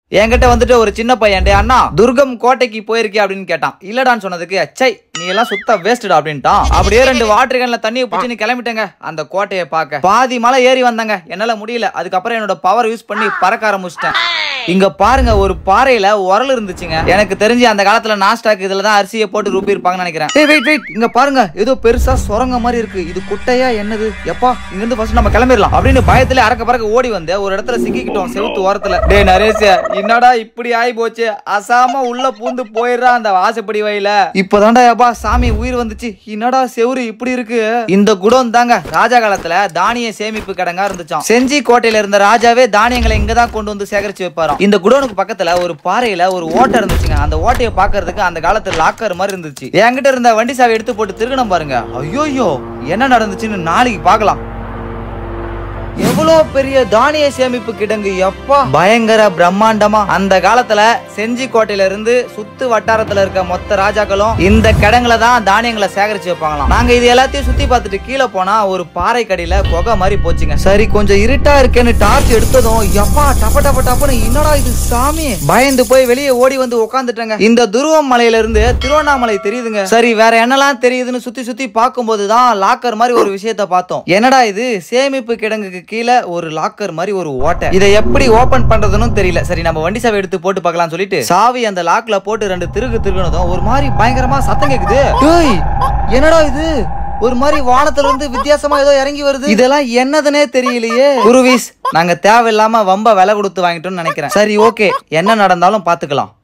என்கிட்ட வந்துட்டு ஒரு சின்ன பையன் "டேய் அண்ணா துர்கம் கோட்டைக்கு போயிருக்கே அப்படின்னு கேட்டான் இல்லடான்னு சொன்னதுக்கு அச்சை நீ எல்லாம் சுத்த வேஸ்டா அப்படின்ட்டான் அப்படியே ரெண்டு வாட்டர் கேன்ல தண்ணியை பிடிச்சி கிளம்பிட்டேங்க அந்த கோட்டையை பார்க்க பாதி மலை ஏறி வந்தாங்க என்னால முடியல அதுக்கப்புறம் என்னோட பவர் யூஸ் பண்ணி பறக்க ஆரம்பிச்சிட்டேன் இங்க பாருங்க ஒரு பாறையில உரல் இருந்துச்சுங்க எனக்கு தெரிஞ்சு அந்த காலத்துல நாஸ்டாக் இதுல தான் அரிசியை போட்டு ரூபி இருப்பாங்கன்னு நினைக்கிறேன் ஏய் வெயிட் வெயிட் இங்க பாருங்க ஏதோ பெருசா சுரங்க மாதிரி இருக்கு இது குட்டையா என்னது எப்பா இங்க இருந்து ஃபர்ஸ்ட் நம்ம கிளம்பிடலாம் அப்படின்னு பயத்துல அறக்க பறக்க ஓடி வந்து ஒரு இடத்துல சிக்கிக்கிட்டோம் செவுத்து ஓரத்துல டேய் நரேஷ் என்னடா இப்படி ஆயி போச்சு அசாம உள்ள பூந்து போயிடுறா அந்த வாசப்படி வயல இப்பதான்டா எப்பா சாமி உயிர் வந்துச்சு என்னடா செவுரு இப்படி இருக்கு இந்த குடோன் தாங்க ராஜா காலத்துல தானிய சேமிப்பு கிடங்கா இருந்துச்சாம் செஞ்சி கோட்டையில இருந்த ராஜாவே தானியங்களை இங்க தான் கொண்டு வந்து சேகரிச்சு வைப்பாராம் இந்த குடோனுக்கு பக்கத்துல ஒரு பாறையில ஒரு ஓட்டை இருந்துச்சுங்க அந்த ஓட்டையை பாக்குறதுக்கு அந்த காலத்துல லாக்கர் மாதிரி இருந்துச்சு என்கிட்ட இருந்த வண்டி சாவி எடுத்து போட்டு திருகணும் பாருங்க ஐயோயோ என்ன நடந்துச்சுன்னு நாளைக்கு பார்க்கலாம் எவ்வளோ பெரிய தானிய சேமிப்பு கிடங்கு எப்பா பயங்கர பிரம்மாண்டமா அந்த காலத்துல செஞ்சி கோட்டையில இருந்து சுத்து வட்டாரத்துல இருக்க மொத்த ராஜாக்களும் இந்த கிடங்குல தான் தானியங்களை சேகரிச்சு வைப்பாங்களாம் நாங்க இது எல்லாத்தையும் சுத்தி பார்த்துட்டு கீழே போனா ஒரு பாறை கடியில குகை மாதிரி போச்சுங்க சரி கொஞ்சம் இருட்டா இருக்கேன்னு டார்ச் எடுத்ததும் எப்பா டப்ப டப்ப டப்பன்னு என்னடா இது சாமி பயந்து போய் வெளியே ஓடி வந்து உட்காந்துட்டேங்க இந்த துருவம் மலையில இருந்து திருவண்ணாமலை தெரியுதுங்க சரி வேற என்னெல்லாம் தெரியுதுன்னு சுத்தி சுத்தி பார்க்கும்போது தான் லாக்கர் மாதிரி ஒரு விஷயத்த பார்த்தோம் என்னடா இது சேமிப்பு கிடங்குக்கு கீழே ஒரு லாக்கர் மாதிரி ஒரு ஓட்டை இதை எப்படி ஓபன் பண்றதுன்னு தெரியல சரி நம்ம வண்டி சாவி எடுத்து போட்டு பார்க்கலாம் சொல்லிட்டு சாவி அந்த லாக்ல போட்டு ரெண்டு திருகு திருகுனதும் ஒரு மாதிரி பயங்கரமா சத்தம் கேக்குது டேய் என்னடா இது ஒரு மாதிரி வானத்துல இருந்து வித்தியாசமா ஏதோ இறங்கி வருது இதெல்லாம் என்னதுன்னே தெரியலையே குருவீஸ் நாங்க தேவையில்லாம வம்ப விலை கொடுத்து வாங்கிட்டோம்னு நினைக்கிறேன் சரி ஓகே என்ன நடந்தாலும் பாத்துக்கலாம்